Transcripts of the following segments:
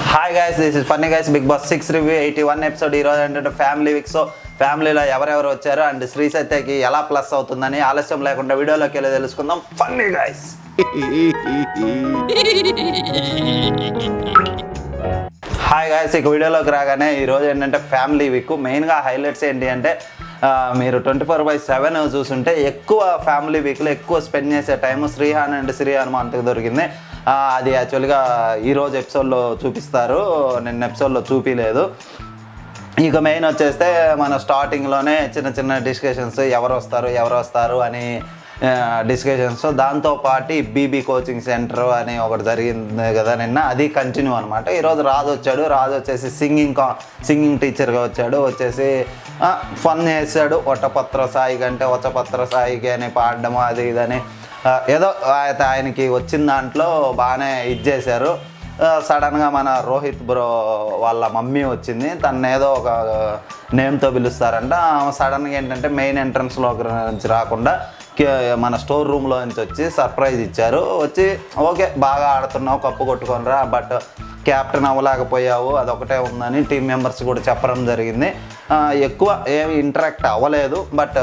hi guys this is funny guys big boss six review eighty one episode ఈ రోజు ఏంటంటే family week so ఫ్యామిలీలో ఎవరెవరు వచ్చారు అండ్ శ్రీ సత్యకి ఎలా ప్లస్ అవుతుందని ఆలస్యం లేకుండా వీడియోలోకి వెళ్ళి తెలుసుకుందాం ఫన్నీ గైస్ హాయ్ గాయస్ ఇక వీడియోలోకి రాగానే ఈరోజు ఏంటంటే ఫ్యామిలీ వీక్ మెయిన్గా హైలైట్స్ ఏంటి అంటే ఆ, మీరు ట్వంటీ ఫోర్ బై సెవెన్ చూసుంటే ఎక్కువ ఫ్యామిలీ వీక్లో ఎక్కువ స్పెండ్ చేసే టైం శ్రీహాన్ అండ్ శ్రీ హనుమంత్కి దొరికింది ఆ, అది యాక్చువల్గా ఈరోజు ఎపిసోడ్లో చూపిస్తారు నిన్న ఎపిసోడ్లో చూపించలేదు ఇక మెయిన్ వచ్చేస్తే మన స్టార్టింగ్లోనే చిన్న చిన్న డిస్కషన్స్ ఎవరు వస్తారు ఎవరు వస్తారు అని డిస్కషన్స్ దాంతో పాటు బీబీ కోచింగ్ సెంటర్ అని ఒకటి జరిగింది కదా నిన్న అది కంటిన్యూ అనమాట ఈరోజు రాజు వచ్చాడు రాజు వచ్చేసి సింగింగ్ కా సింగింగ్ టీచర్గా వచ్చాడు వచ్చేసి ఫన్ చేశాడు ఒట్టపత్ర సాయి కంటే ఒచ్చపత్ర సాయికి అని పాడడం అది ఇదని ఆ, ఏదో ఆయన- ఆయనకి వచ్చిన దాంట్లో బాగానే ఇది చేశారు సడన్గా మన రోహిత్ బ్రో వాళ్ళ మమ్మీ వచ్చింది తను ఏదో ఒక నేమ్తో పిలుస్తారంట ఆమె సడన్గా ఏంటంటే మెయిన్ ఎంట్రన్స్లో నుంచి రాకుండా కే- మన స్టోర్ రూమ్లో నుంచి వచ్చి సర్ప్రైజ్ ఇచ్చారు వచ్చి ఓకే బాగా ఆడుతున్నావు కప్పు కొట్టుకొనిరా బట్ క్యాప్టెన్ అవ్వలేకపోయావు అదొకటే ఉందని టీం మెంబర్స్ కూడా చెప్పడం జరిగింది ఆ, ఎక్కువ ఏమి ఇంటరాక్ట్ అవ్వలేదు బట్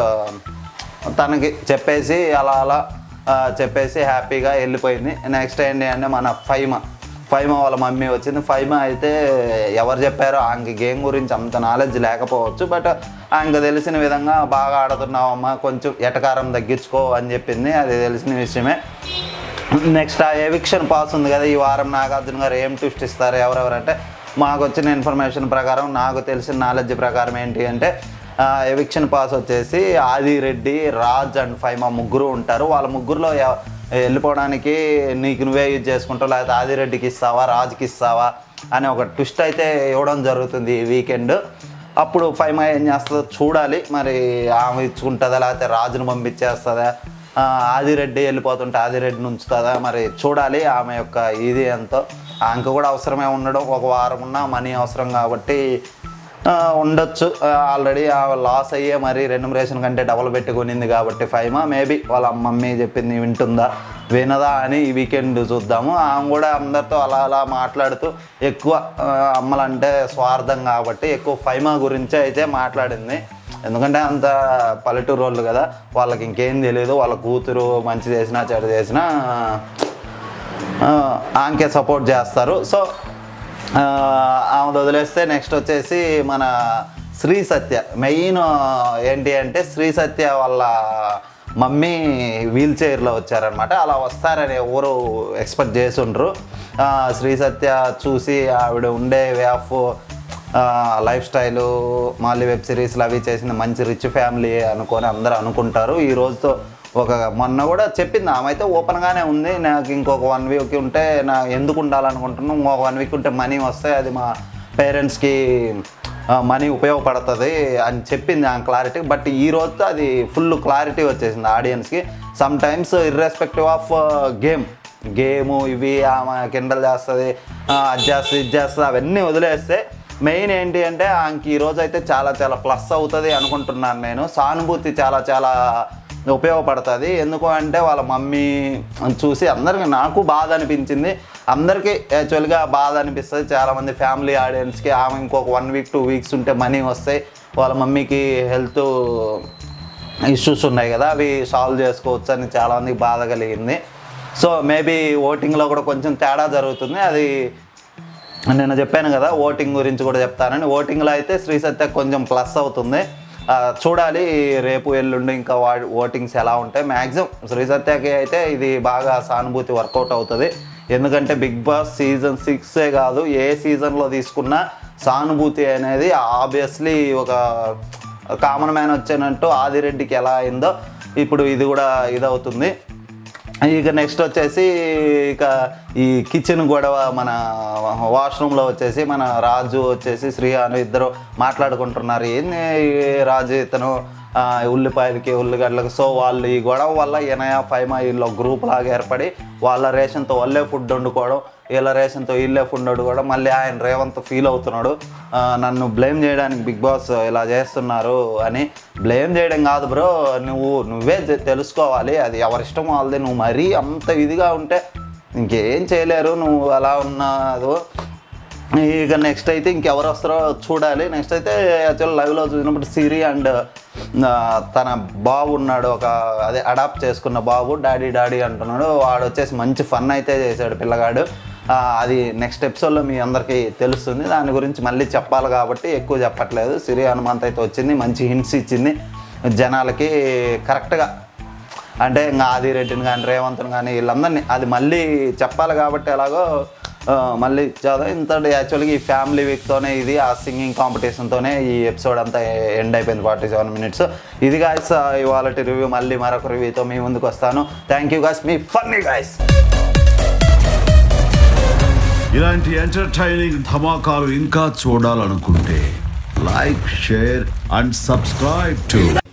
తనకి చెప్పేసి అలా అలా ఆ, చెప్పేసి హ్యాపీగా వెళ్ళిపోయింది నెక్స్ట్ ఏంటి అంటే మన ఫైమ ఫైమ వాళ్ళ మమ్మీ వచ్చింది ఫైమ అయితే ఎవరు చెప్పారో ఆమెకి గేమ్ గురించి అంత నాలెడ్జ్ లేకపోవచ్చు బట్ ఆమెకు తెలిసిన విధంగా బాగా ఆడుతున్నావమ్మా కొంచెం ఎటకారం తగ్గించుకో అని చెప్పింది అది తెలిసిన విషయమే నెక్స్ట్ ఆ ఎవిక్షన్ పాస్ ఉంది కదా ఈ వారం నాగార్జున గారు ఏం ట్విస్ట్ ఇస్తారు ఎవరెవరంటే మాకు వచ్చిన ఇన్ఫర్మేషన్ ప్రకారం నాకు తెలిసిన నాలెడ్జ్ ప్రకారం ఏంటి అంటే ఎవిక్షన్ పాస్ వచ్చేసి ఆదిరెడ్డి రాజ్ అండ్ ఫైమా ముగ్గురు ఉంటారు వాళ్ళ ముగ్గురులో ఎవ- వెళ్ళిపోవడానికి నీకు నువ్వే యూజ్ చేసుకుంటావు లేకపోతే ఆదిరెడ్డికి ఇస్తావా రాజ్కి ఇస్తావా అని ఒక ట్విస్ట్ అయితే ఇవ్వడం జరుగుతుంది ఈ వీకెండ్ అప్పుడు ఫైమా ఏం చేస్తుందో చూడాలి మరి ఆమె ఇచ్చుకుంటుందా లేకపోతే రాజును పంపించేస్తుందా ఆ, ఆదిరెడ్డి వెళ్ళిపోతుంటే ఆదిరెడ్డిని ఉంచుతుందా మరి చూడాలి ఆమె యొక్క ఇది ఎంతో ఆమెకు కూడా అవసరమే ఉండడం ఒక వారం ఉన్నా మనీ అవసరం కాబట్టి ఆ, ఉండొచ్చు ఆల్రెడీ లాస్ అయ్యే మరి రెన్యుమరేషన్ కంటే డబల్ పెట్టి కొనింది కాబట్టి ఫైమా మేబీ వాళ్ళ మమ్మీ చెప్పింది వింటుందా వినదా అని ఈ వీకెండ్ చూద్దాము ఆమె కూడా అందరితో అలా అలా మాట్లాడుతూ ఎక్కువ ఆ, అమ్మలంటే స్వార్థం కాబట్టి ఎక్కువ ఫైమా గురించే అయితే మాట్లాడింది ఎందుకంటే అంత పల్లెటూరు వాళ్ళు కదా వాళ్ళకి ఇంకేం తెలియదు వాళ్ళ కూతురు మంచి చేసినా చెడు చేసినా ఆ, ఆమెకే సపోర్ట్ చేస్తారు సో ఆ, ఆమె వదిలేస్తే నెక్స్ట్ వచ్చేసి మన శ్రీ సత్య మెయిన్ ఏంటి అంటే శ్రీ సత్య వాళ్ళ మమ్మీ వీల్ చైర్లో వచ్చారనమాట అలా వస్తారని ఎవరు ఎక్స్పెక్ట్ చేసి ఉండరు ఆ, శ్రీ సత్య చూసి ఆవిడ ఉండే వే ఆఫ్ లైఫ్ స్టైలు మళ్ళీ వెబ్ సిరీస్లు అవి చేసిన మంచి రిచ్ ఫ్యామిలీ అనుకొని అందరూ అనుకుంటారు ఈ రోజుతో ఒక మొన్న కూడా చెప్పింది ఆమె అయితే ఓపెన్గానే ఉంది నాకు ఇంకొక వన్ వీక్ ఉంటే నా ఎందుకు ఉండాలనుకుంటున్నాను ఇంకొక వన్ వీక్ ఉంటే మనీ వస్తాయి అది మా పేరెంట్స్కి మనీ ఉపయోగపడుతుంది అని చెప్పింది ఆ క్లారిటీ బట్ ఈ రోజుతో అది ఫుల్ క్లారిటీ వచ్చేసింది ఆడియన్స్కి some times irrespective of game game ఇవి ఆమె కిండల్ చేస్తుంది అది చేస్తుంది ఇది చేస్తుంది అవన్నీ వదిలేస్తే మెయిన్ ఏంటి అంటే ఆమెకి ఈరోజు అయితే చాలా చాలా ప్లస్ అవుతుంది అనుకుంటున్నాను నేను సానుభూతి చాలా చాలా ఉపయోగపడుతుంది ఎందుకు అంటే వాళ్ళ మమ్మీ చూసి అందరికీ నాకు బాధ అనిపించింది అందరికీ యాక్చువల్గా బాధ అనిపిస్తుంది చాలామంది ఫ్యామిలీ ఆడియన్స్కి ఆమె ఇంకొక వన్ వీక్ టూ వీక్స్ ఉంటే మనీ వస్తాయి వాళ్ళ మమ్మీకి హెల్త్ ఇష్యూస్ ఉన్నాయి కదా అవి సాల్వ్ చేసుకోవచ్చు అని చాలామందికి బాధ కలిగింది సో మేబీ ఓటింగ్లో కూడా కొంచెం తేడా జరుగుతుంది అది నేను చెప్పాను కదా ఓటింగ్ గురించి కూడా చెప్తానని ఓటింగ్లో అయితే శ్రీ సత్య కొంచెం ప్లస్ అవుతుంది ఆ, చూడాలి రేపు ఎల్లుండి ఇంకా వా ఓటింగ్స్ ఎలా ఉంటాయి మ్యాక్సిమం శ్రీ సత్యకి అయితే ఇది బాగా సానుభూతి వర్కౌట్ అవుతుంది ఎందుకంటే బిగ్ బాస్ సీజన్ సిక్సే కాదు ఏ సీజన్లో తీసుకున్నా సానుభూతి అనేది ఆబ్వియస్లీ ఒక కామన్ మ్యాన్ వచ్చినట్టు ఆదిరెడ్డికి ఎలా అయిందో ఇప్పుడు ఇది కూడా ఇదవుతుంది ఇక నెక్స్ట్ వచ్చేసి ఇక ఈ కిచెన్ గొడవ మన వాష్రూమ్లో వచ్చేసి మన రాజు వచ్చేసి శ్రీహాను ఇద్దరు మాట్లాడుకుంటున్నారు ఏంది ఈ రాజు ఇతను ఆ, ఉల్లిపాయలకి ఉల్లిగడ్డలకి సో వాళ్ళు ఈ గొడవ వల్ల ఎనయ ఫైమా వీళ్ళు గ్రూప్ లాగా ఏర్పడి వాళ్ళ రేషన్తో వాళ్ళే ఫుడ్ వండుకోవడం వీళ్ళ రేషన్తో వీళ్ళే ఫుడ్ వండుకోవడం మళ్ళీ ఆయన రేవంత్ ఫీల్ అవుతున్నాడు ఆ, నన్ను బ్లేమ్ చేయడానికి బిగ్ బాస్ ఇలా చేస్తున్నారు అని బ్లేమ్ చేయడం కాదు బ్రో నువ్వు నువ్వే తె- తెలుసుకోవాలి అది ఎవరిష్టం వాళ్ళది నువ్వు మరీ అంత ఇదిగా ఉంటే ఇంకేం చేయలేరు నువ్వు అలా ఉన్నాదు ఇక నెక్స్ట్ అయితే ఇంకెవరు వస్తారో చూడాలి నెక్స్ట్ అయితే యాక్చువల్ లైవ్లో చూసినప్పుడు సిరి అండ్ తన బాబు ఉన్నాడు ఒక అదే అడాప్ట్ చేసుకున్న బాబు డాడీ డాడీ అంటున్నాడు వాడు వచ్చేసి మంచి ఫన్ అయితే చేశాడు పిల్లగాడు ఆ, అది నెక్స్ట్ ఎపిసోడ్లో మీ అందరికీ తెలుస్తుంది దాని గురించి మళ్ళీ చెప్పాలి కాబట్టి ఎక్కువ చెప్పట్లేదు సిరి హనుమంత్ అయితే వచ్చింది మంచి హింట్స్ ఇచ్చింది జనాలకి కరెక్ట్గా అంటే ఇంకా ఆదిరెడ్డిని కానీ రేవంత్ని కానీ వీళ్ళందరినీ అది మళ్ళీ చెప్పాలి కాబట్టి ఎలాగో ఆ, మళ్ళీ చదువు ఇంత యాక్చువల్గా ఈ ఫ్యామిలీ వీక్తోనే ఇది ఆ సింగింగ్ కాంపిటీషన్తోనే ఈ ఎపిసోడ్ అంతా ఎండ్ అయిపోయింది ఫార్టీ సెవెన్ మినిట్స్ ఇది గాయస్ ఇవాళ రివ్యూ మళ్ళీ మరొక రివ్యూతో మీ ముందుకు వస్తాను థ్యాంక్ యూ గాయస్ మీ ఫన్నీ గాయస్ ఇలాంటి ఎంటర్టైనింగ్ ధమాకాలు ఇంకా చూడాలనుకుంటే like share and subscribe to